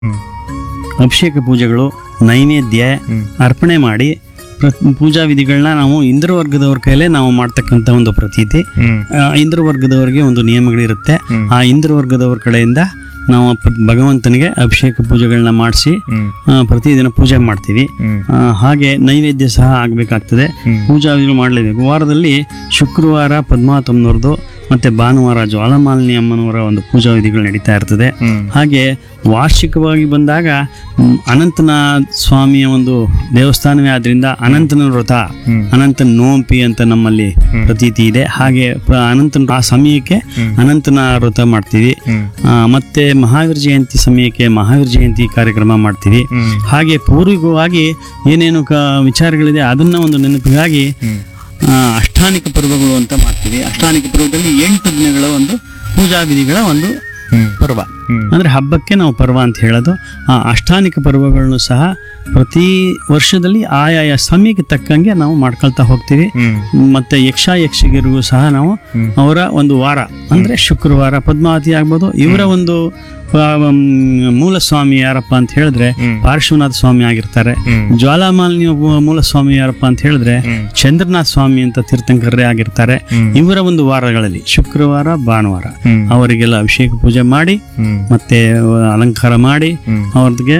ಹ್ಮ್ ಅಭಿಷೇಕ ಪೂಜೆಗಳು ನೈವೇದ್ಯ ಹ್ಮ್. ಅರ್ಪಣೆ ಮಾಡಿ ಪ್ರ- ಪೂಜಾ ವಿಧಿಗಳನ್ನ ನಾವು ಇಂದ್ರ ವರ್ಗದವ್ರ ಕೈಲೇ ನಾವು ಮಾಡ್ತಕ್ಕಂಥ ಒಂದು ಪ್ರತೀತಿ ಹ್ಮ್ ಆ, ಇಂದ್ರ ವರ್ಗದವರಿಗೆ ಒಂದು ನಿಯಮಗಳಿರುತ್ತೆ ಹ್ಮ್. ಆ ಇಂದ್ರ ವರ್ಗದವ್ರ ಕಡೆಯಿಂದ ನಾವು ಪ- ಭಗವಂತನಿಗೆ ಅಭಿಷೇಕ ಪೂಜೆಗಳನ್ನ ಮಾಡಿಸಿ ಹ್ಮ್ ಪ್ರತಿದಿನ ಪೂಜೆ ಮಾಡ್ತೀವಿ ಹ್ಮ್ ಆ, ಹಾಗೆ ನೈವೇದ್ಯ ಸಹ ಆಗಬೇಕಾಗ್ತದೆ ಹ್ಮ್. ಪೂಜಾ ವಿಧಿಗಳು ಮಾಡಲೇಬೇಕು ವಾರದಲ್ಲಿ ಶುಕ್ರವಾರ ಪದ್ಮಾವತಮ್ಮನವ್ರದ್ದು ಮತ್ತೆ ಭಾನುವಾರ ಜ್ವಾಲಮಾಲಿನಿ ಅಮ್ಮನವರ ಒಂದು ಪೂಜಾ ವಿಧಿಗಳು ನಡೀತಾ ಇರ್ತದೆ ಹ್ಮ್ ಹಾಗೆ ವಾರ್ಷಿಕವಾಗಿ ಬಂದಾಗ ಮ್, ಅನಂತನಾಥ ಸ್ವಾಮಿಯ ಒಂದು ದೇವಸ್ಥಾನವೇ ಆದ್ರಿಂದ ಅನಂತನ ವ್ರತ ಹ್ಮ್. ಅನಂತನ ನೋಂಪಿ ಅಂತ ನಮ್ಮಲ್ಲಿ ಪ್ರತೀತಿ ಇದೆ ಹಾಗೆ ಪ್ರ- ಅನಂತನ ಆ ಸಮಯಕ್ಕೆ ಅನಂತನ ವ್ರತ ಮಾಡ್ತೀವಿ ಹ್ಮ್ ಆ, ಮತ್ತೆ ಮಹಾವೀರ ಜಯಂತಿ ಸಮಯಕ್ಕೆ ಮಹಾವೀರ ಜಯಂತಿ ಕಾರ್ಯಕ್ರಮ ಮಾಡ್ತೀವಿ ಹ್ಮ್ ಹಾಗೆ ಪೂರ್ವಿಕವಾಗಿ ಏನೇನು ಕ ವಿಚಾರಗಳಿದೆ ಅದನ್ನ ಒಂದು ನೆನಪಿಗಾಗಿ ಹ್ಮ್ ಆ, ಅಷ್ಟಾನಿಕ ಪರ್ವಗಳು ಅಂತ ಮಾಡ್ತೀವಿ ಅಷ್ಟಾನಿಕ ಪರ್ವದಲ್ಲಿ ಎಂಟು ದಿನಗಳ ಒಂದು ಪೂಜಾ ವಿಧಿಗಳ ಒಂದು ಹ್ಮ್ ಪರ್ವ ಹ್ಮ್. ಅಂದ್ರೆ ಹಬ್ಬಕ್ಕೆ ನಾವು ಪರ್ವ ಅಂತ ಹೇಳೋದು ಆ ಅಷ್ಟಾನಿಕ ಪರ್ವಗಳನ್ನು ಸಹ ಪ್ರತಿ ವರ್ಷದಲ್ಲಿ ಆಯಾಯ ಸಮಯಕ್ಕೆ ತಕ್ಕಂಗೆ ನಾವು ಮಾಡ್ಕೊಳ್ತಾ ಹೋಗ್ತೀವಿ ಹ್ಮ್ ಮತ್ತೆ ಯಕ್ಷ ಯಕ್ಷಿಗರಿಗೂ ಸಹ ನಾವು ಹ್ಮ್. ಅವರ ಒಂದು ವಾರ ಅಂದ್ರೆ ಶುಕ್ರವಾರ ಪದ್ಮಾವತಿ ಆಗ್ಬೋದು ಇವರ ಒಂದು ಆ, ಮ್, ಮೂಲ ಸ್ವಾಮಿ ಯಾರಪ್ಪ ಅಂತ ಹೇಳಿದ್ರೆ ಹ್ಮ್. ಪಾರ್ಶ್ವನಾಥ ಸ್ವಾಮಿ ಆಗಿರ್ತಾರೆ ಹ್ಮ್. ಜ್ವಾಲಾಮಾಲಿನಿ ಒಬ್ಬ ಮೂಲ ಸ್ವಾಮಿ ಯಾರಪ್ಪ ಅಂತ ಹೇಳಿದ್ರೆ ಹ್ಮ್. ಚಂದ್ರನಾಥ ಸ್ವಾಮಿ ಅಂತ ತೀರ್ಥಂಕರರೇ ಆಗಿರ್ತಾರೆ ಹ್ಮ್. ಇವರ ಒಂದು ವಾರಗಳಲ್ಲಿ ಶುಕ್ರವಾರ ಭಾನುವಾರ ಹ್ಮ್. ಅವರಿಗೆಲ್ಲ ಅಭಿಷೇಕ ಪೂಜೆ ಮಾಡಿ ಹ್ಮ್ ಮತ್ತೆ ಅಲಂಕಾರ ಮಾಡಿ ಹ್ಮ್. ಅವ್ರಿಗೆ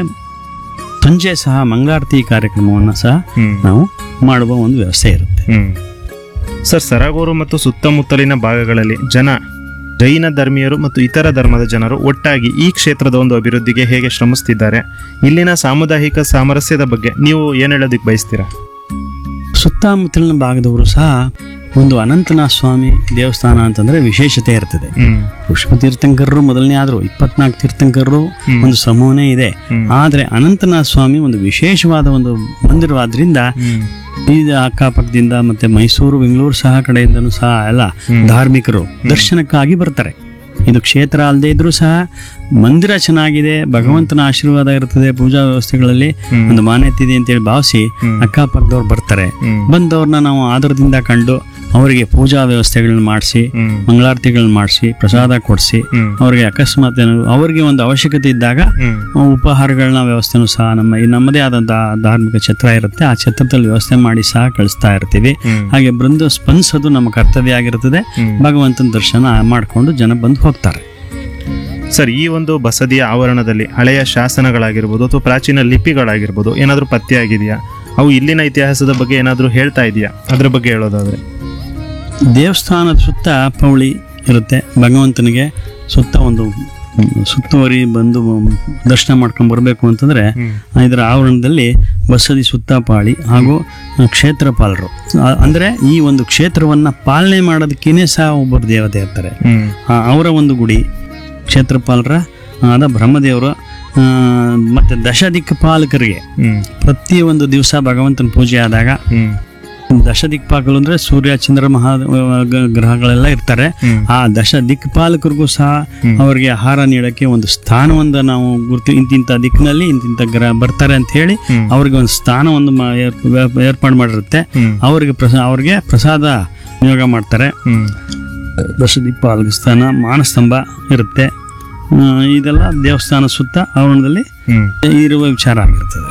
ಸಂಜೆ ಸಹ ಮಂಗಳಾರತಿ ಕಾರ್ಯಕ್ರಮವನ್ನು ಸಹ ಹ್ಮ್ ನಾವು ಮಾಡುವ ಒಂದು ವ್ಯವಸ್ಥೆ ಇರುತ್ತೆ ಹ್ಮ್ ಸರ್ ಸರಗೂರು ಮತ್ತು ಸುತ್ತಮುತ್ತಲಿನ ಭಾಗಗಳಲ್ಲಿ ಜನ ಜೈನ ಧರ್ಮೀಯರು ಮತ್ತು ಇತರ ಧರ್ಮದ ಜನರು ಒಟ್ಟಾಗಿ ಈ ಕ್ಷೇತ್ರದ ಒಂದು ಅಭಿವೃದ್ಧಿಗೆ ಹೇಗೆ ಶ್ರಮಿಸ್ತಿದ್ದಾರೆ ಇಲ್ಲಿನ ಸಾಮುದಾಯಿಕ ಸಾಮರಸ್ಯದ ಬಗ್ಗೆ ನೀವು ಏನ್ ಹೇಳೋದಕ್ಕೆ ಬಯಸ್ತೀರಾ ಸುತ್ತಮುತ್ತಲಿನ ಭಾಗದವರು ಸಹ ಒಂದು ಅನಂತನಾಥ ಸ್ವಾಮಿ ದೇವಸ್ಥಾನ ಅಂತಂದ್ರೆ ವಿಶೇಷತೆ ಇರ್ತದೆ ಹ್ಮ್ ಪುಷ್ಪ ತೀರ್ಥಂಕರರು ಮೊದಲನೇ ಆದ್ರು ಇಪ್ಪತ್ನಾಲ್ಕು ತೀರ್ಥಂಕರರು ಹ್ಮ್. ಒಂದು ಸಮೂಹನೇ ಇದೆ ಹ್ಮ್. ಆದ್ರೆ ಅನಂತನಾಥ ಸ್ವಾಮಿ ಒಂದು ವಿಶೇಷವಾದ ಒಂದು ಮಂದಿರವಾದ್ರಿಂದ ಹ್ಮ್ ಈ ಅಕ್ಕಪಕ್ಕದಿಂದ ಮತ್ತೆ ಮೈಸೂರು ಬೆಂಗಳೂರು ಸಹ ಕಡೆಯಿಂದನೂ ಸಹ ಎಲ್ಲ ಹ್ಮ್. ಧಾರ್ಮಿಕರು ದರ್ಶನಕ್ಕಾಗಿ ಬರ್ತಾರೆ ಇದು ಕ್ಷೇತ್ರ ಅಲ್ಲದೆ ಇದ್ರೂ ಸಹ ಮಂದಿರ ಚೆನ್ನಾಗಿದೆ ಭಗವಂತನ ಆಶೀರ್ವಾದ ಇರ್ತದೆ ಪೂಜಾ ವ್ಯವಸ್ಥೆಗಳಲ್ಲಿ ಹ್ಮ್. ಒಂದು ಮಾನ್ಯತೆ ಇದೆ ಅಂತೇಳಿ ಭಾವಿಸಿ ಹ್ಮ್. ಅಕ್ಕಪಕ್ಕದವ್ರು ಬರ್ತಾರೆ ಹ್ಮ್. ಬಂದವ್ರನ್ನ ನಾವು ಆದರದಿಂದ ಕಂಡು ಅವರಿಗೆ ಪೂಜಾ ವ್ಯವಸ್ಥೆಗಳನ್ನ ಮಾಡಿಸಿ ಹ್ಮ್ ಮಂಗಳಾರತಿಗಳನ್ನ ಮಾಡಿಸಿ ಪ್ರಸಾದ ಕೊಡಿಸಿ ಹ್ಮ್. ಅವರಿಗೆ ಅಕಸ್ಮಾತ್ ಏನಾದ್ರು ಅವರಿಗೆ ಒಂದು ಅವಶ್ಯಕತೆ ಇದ್ದಾಗ ಹ್ಮ್ ಉಪಹಾರಗಳನ್ನ ವ್ಯವಸ್ಥೆನೂ ಸಹ ನಮ್ಮ ಈ ನಮ್ಮದೇ ಆದಂತಹ ಧಾರ್ಮಿಕ ಛತ್ರ ಇರುತ್ತೆ ಆ ಛತ್ರದಲ್ಲಿ ವ್ಯವಸ್ಥೆ ಮಾಡಿ ಸಹ ಕಳಿಸ್ತಾ ಇರ್ತೀವಿ ಹ್ಮ್. ಹಾಗೆ ಬೃಂದ ಸ್ಪಂದಿಸೋದು ನಮ್ಮ ಕರ್ತವ್ಯ ಆಗಿರುತ್ತದೆ ಹ್ಮ್. ಭಗವಂತನ ದರ್ಶನ ಮಾಡಿಕೊಂಡು ಜನ ಬಂದು ಹೋಗ್ತಾರೆ ಸರ್ ಈ ಒಂದು ಬಸದಿಯ ಆವರಣದಲ್ಲಿ ಹಳೆಯ ಶಾಸನಗಳಾಗಿರ್ಬೋದು ಅಥವಾ ಪ್ರಾಚೀನ ಲಿಪಿಗಳಾಗಿರ್ಬೋದು ಏನಾದರೂ ಪತ್ತೆಯಾಗಿದೆಯಾ ಅವು ಇಲ್ಲಿನ ಇತಿಹಾಸದ ಬಗ್ಗೆ ಏನಾದರೂ ಹೇಳ್ತಾ ಇದೆಯಾ ಅದ್ರ ಬಗ್ಗೆ ಹೇಳೋದಾದ್ರೆ ದೇವಸ್ಥಾನದ ಸುತ್ತ ಪೌಳಿ ಇರುತ್ತೆ ಭಗವಂತನಿಗೆ ಸುತ್ತ ಒಂದು ಹ್ಮ್, ಸುತ್ತುವರಿ ಬಂದು ದರ್ಶನ ಮಾಡ್ಕೊಂಡು ಬರಬೇಕು ಅಂತಂದ್ರೆ ಹ್ಮ್. ಇದರ ಆವರಣದಲ್ಲಿ ಬಸದಿ ಸುತ್ತ ಪಾಳಿ ಹಾಗೂ ಕ್ಷೇತ್ರಪಾಲರು ಆ- ಅಂದ್ರೆ ಈ ಒಂದು ಕ್ಷೇತ್ರವನ್ನ ಪಾಲನೆ ಮಾಡೋದಕ್ಕೇನೆ ಸಹ ಒಬ್ಬರು ದೇವತೆ ಇರ್ತಾರೆ ಹ್ಮ್ ಆ, ಅವರ ಒಂದು ಗುಡಿ ಕ್ಷೇತ್ರಪಾಲರ ಆದ ಬ್ರಹ್ಮದೇವರು ಆ, ಮತ್ತೆ ದಶ ದಿಕ್ಪಾಲಕರಿಗೆ ಹ್ಮ್ ಪ್ರತಿ ಒಂದು ದಿವಸ ಭಗವಂತನ ಪೂಜೆ ಆದಾಗ ಹ್ಮ್ ದಶ ದಿಕ್ಪಾಲಕರು ಅಂದ್ರೆ ಸೂರ್ಯ ಚಂದ್ರ ಮಹಾ ಗ- ಗ್ರಹಗಳೆಲ್ಲ ಇರ್ತಾರೆ ಹ್ಮ್. ಆ ದಶ ದಿಕ್ಪಾಲಕರಿಗೂ ಸಹ ಹ್ಮ್. ಅವರಿಗೆ ಆಹಾರ ನೀಡಕ್ಕೆ ಒಂದು ಸ್ಥಾನವೊಂದು ನಾವು ಗುರ್ತು ಇಂತಿಂಥ ದಿಕ್ಕಿನಲ್ಲಿ ಇಂತಿಂಥ ಗ್ರಹ ಬರ್ತಾರೆ ಅಂತ ಹೇಳಿ ಹ್ಮ್. ಅವ್ರಿಗೆ ಒಂದು ಸ್ಥಾನವೊಂದು ಮಾ- ಏರ್- ಏರ್ಪಾಡು ಮಾಡಿರುತ್ತೆ ಹ್ಮ್ ಅವರಿಗೆ ಪ್ರಸಾ ಅವ್ರಿಗೆ ಪ್ರಸಾದ ನಿಯೋಗ ಮಾಡ್ತಾರೆ ಹ್ಮ್ ದಶದೀಪಾಲಕ ಸ್ಥಾನ ಮಾನಸ್ತಂಭ ಇರುತ್ತೆ ಆ, ಇದೆಲ್ಲ ದೇವಸ್ಥಾನ ಸುತ್ತ ಆವರಣದಲ್ಲಿ ಹ್ಮ್ ಇರುವ ವಿಚಾರ ಆಗಿರ್ತದೆ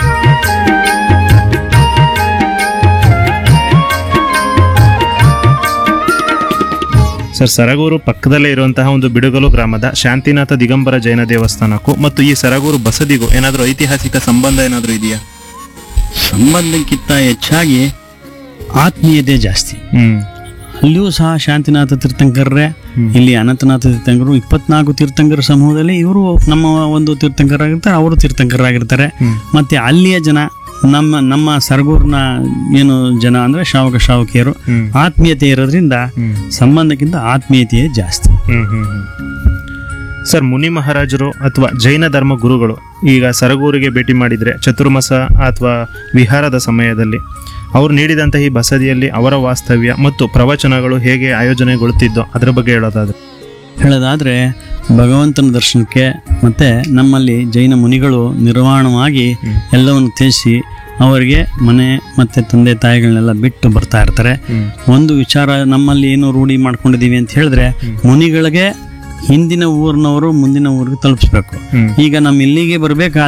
ಸರ್ ಸರಗೂರು ಪಕ್ಕದಲ್ಲೇ ಇರುವಂತಹ ಒಂದು ಬಿಡುಗಲು ಗ್ರಾಮದ ಶಾಂತಿನಾಥ ದಿಗಂಬರ ಜೈನ ದೇವಸ್ಥಾನಕ್ಕೂ ಮತ್ತು ಈ ಸರಗೂರು ಬಸದಿಗೂ ಏನಾದರೂ ಐತಿಹಾಸಿಕ ಸಂಬಂಧ ಏನಾದರೂ ಇದೆಯಾ ಸಂಬಂಧಕ್ಕಿಂತ ಹೆಚ್ಚಾಗಿ ಆತ್ಮೀಯತೆ ಜಾಸ್ತಿ ಹ್ಮ್ ಅಲ್ಲಿಯೂ ಸಹ ಶಾಂತಿನಾಥ ತೀರ್ಥಂಕರರೇ ಇಲ್ಲಿ ಅನಂತನಾಥ ತೀರ್ಥಂಕರು ಇಪ್ಪತ್ನಾಲ್ಕು ತೀರ್ಥಂಕರ ಸಮೂಹದಲ್ಲಿ ಇವರು ನಮ್ಮ ಒಂದು ತೀರ್ಥಂಕರಾಗಿರ್ತಾರೆ ಅವರು ತೀರ್ಥಂಕರಾಗಿರ್ತಾರೆ ಹ್ಮ್. ಮತ್ತೆ ಅಲ್ಲಿಯ ಜನ ನಮ್ಮ ನಮ್ಮ ಸರಗೂರಿನ ಏನು ಜನ ಅಂದ್ರೆ ಶ್ರಾವಕ ಶ್ರಾವಕಿಯರು ಹ್ಮ್. ಆತ್ಮೀಯತೆ ಇರೋದ್ರಿಂದ ಹ್ಮ್. ಸಂಬಂಧಕ್ಕಿಂತ ಆತ್ಮೀಯತೆಯೇ ಜಾಸ್ತಿ ಹ್ಮ್ ಹ್ಮ್ ಹ್ಮ್. ಸರ್ ಮುನಿ ಮಹಾರಾಜರು ಅಥವಾ ಜೈನ ಧರ್ಮ ಗುರುಗಳು ಈಗ ಸರಗೂರಿಗೆ ಭೇಟಿ ಮಾಡಿದ್ರೆ ಚತುರ್ಮಾಸ ಅಥವಾ ವಿಹಾರದ ಸಮಯದಲ್ಲಿ ಅವರು ನೀಡಿದಂತಹ ಈ ಬಸದಿಯಲ್ಲಿ ಅವರ ವಾಸ್ತವ್ಯ ಮತ್ತು ಪ್ರವಚನಗಳು ಹೇಗೆ ಆಯೋಜನೆಗೊಳ್ತಿದ್ದೋ ಅದರ ಬಗ್ಗೆ ಹೇಳೋದಾದ್ರೆ ಹೇಳೋದಾದ್ರೆ ಭಗವಂತನ ದರ್ಶನಕ್ಕೆ ಮತ್ತೆ ನಮ್ಮಲ್ಲಿ ಜೈನ ಮುನಿಗಳು ನಿರ್ವಾಣವಾಗಿ ಎಲ್ಲವನ್ನು ತಿಳಿಸಿ ಅವರಿಗೆ ಮನೆ ಮತ್ತೆ ತಂದೆ ತಾಯಿಗಳನ್ನೆಲ್ಲ ಬಿಟ್ಟು ಬರ್ತಾ ಇರ್ತಾರೆ ಹ್ಮ್. ಒಂದು ವಿಚಾರ ನಮ್ಮಲ್ಲಿ ಏನು ರೂಢಿ ಮಾಡ್ಕೊಂಡಿದೀವಿ ಅಂತ ಹೇಳಿದ್ರೆ ಮುನಿಗಳಿಗೆ ಹಿಂದಿನ ಊರಿನವರು ಮುಂದಿನ ಊರಿಗೆ ತಲುಪಿಸ್ಬೇಕು ಹ್ಮ್ ಈಗ ನಮ್ಮ ಇಲ್ಲಿಗೆ ಬರಬೇಕಾದ್ರೆ